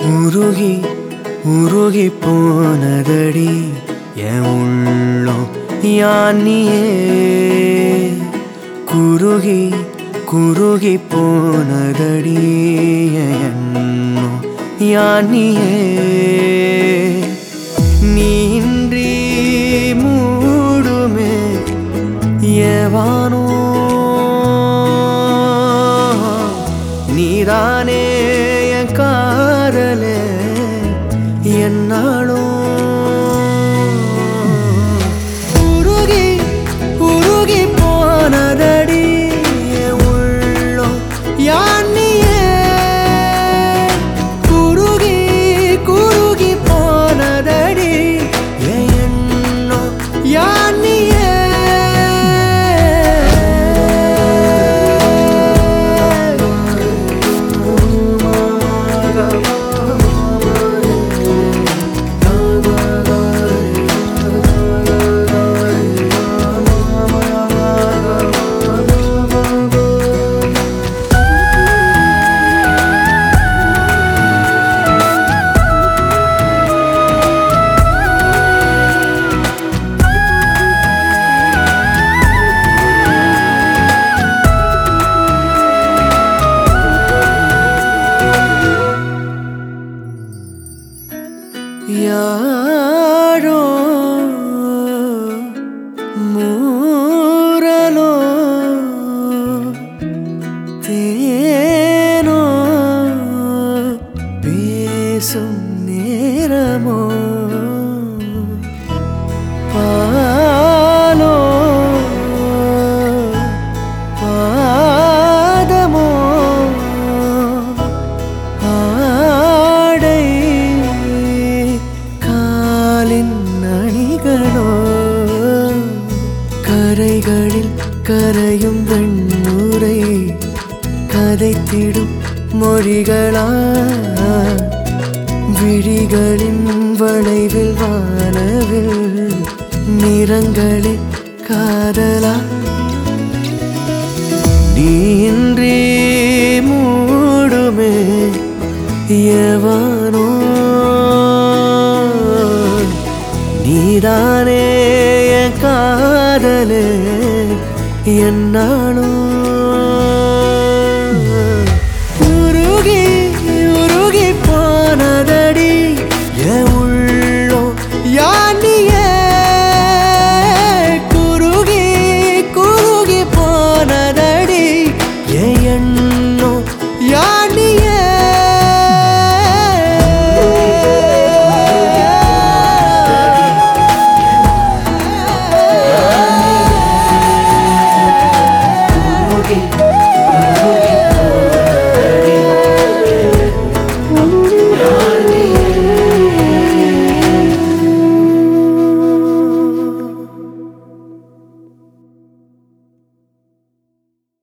உருகி உருகி போனதடி என் உள்ளம் யானியே குருகி குருகி போனதடி என் எண்ணம் யானியே நீன்றி மூடுமே ஏவானோ நீதானே என் காதலே என்னாலும் உருகி உருகி போனதடி என் உள்ளம் யானியே குருகி குருகி போனதடி என் எண்ணம் யானியே யாரோ மூரலோ தேனோ பேசும் நேரமோ பாலோ பாதமோ ஆடை காலின் அணிகளோ கரைகளில் கரையும் வெண்ணுரை கதைத்திடும் மொழிகளா விழிகளின் வளைவில் வானவில் நிறங்களில் காதலா நீன்றி மூடுமே எவனோ நீதானே என் காதலே என்ன